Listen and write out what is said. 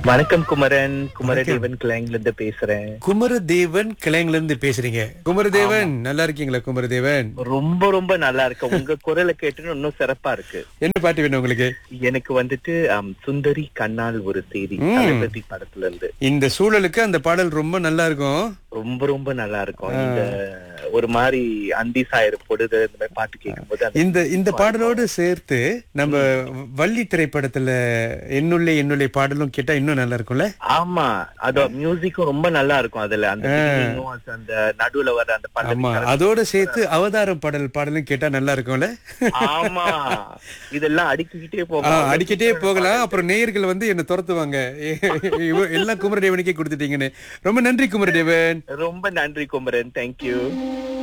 வணக்கம் குமரன் குமரதேவன் கிளாங்ல இருந்து பேசுறேன் குமரதேவன் கிளைங்ல இருந்து பேசுறீங்க குமரதேவன் நல்லா இருக்கீங்களா குமரதேவன் ரொம்ப ரொம்ப நல்லா இருக்கு உங்க குரலை கேட்டு இன்னும் சிறப்பா இருக்கு என்ன பாட்டு வேணும் உங்களுக்கு எனக்கு வந்துட்டு ஆம், சுந்தரி கண்ணால் ஒரு செய்தி ம். தளபதி படத்துல இருந்து இந்த சூழலுக்கு அந்த பாடல் ரொம்ப நல்லா இருக்கும் ரொம்ப ரொம்ப நல்லா இருக்கும் இந்த ஒரு மாதிரி அந்தி சாயிரு பொழுது இந்த மாதிரி பாட்டு கேட்கும்போது அந்த- இந்த இந்த பாடலோடு சேர்த்து நம்ம வள்ளி திரைப்படத்துல என்னுள்ளே என்னுள்ளே பாடலும் கேட்டா இன்னும் நல்லா இருக்கும்ல ஆமா அது மியூசிக்கும் ரொம்ப நல்லா இருக்கும் அதுல அந்த beginning உம் அந்த நடுவுல வர அந்த ஆமா பல்லவி அதோட சேர்த்து அவதாரம் பாடல் பாடலும் கேட்டா நல்லா இருக்கும்ல ஆமா இதெல்லாம் அடுக்கிக்கிட்டே ஆ, போகும் அடிக்கிட்டே போகலாம் அப்புறம் நேயர்கள் வந்து என்ன துரத்துவாங்க இவ- எல்லாம் குமரதேவனுக்கே கொடுத்துட்டீங்கன்னு ரொம்ப நன்றி குமரதேவன் ரொம்ப நன்றி குமரன் தேங்க்யூ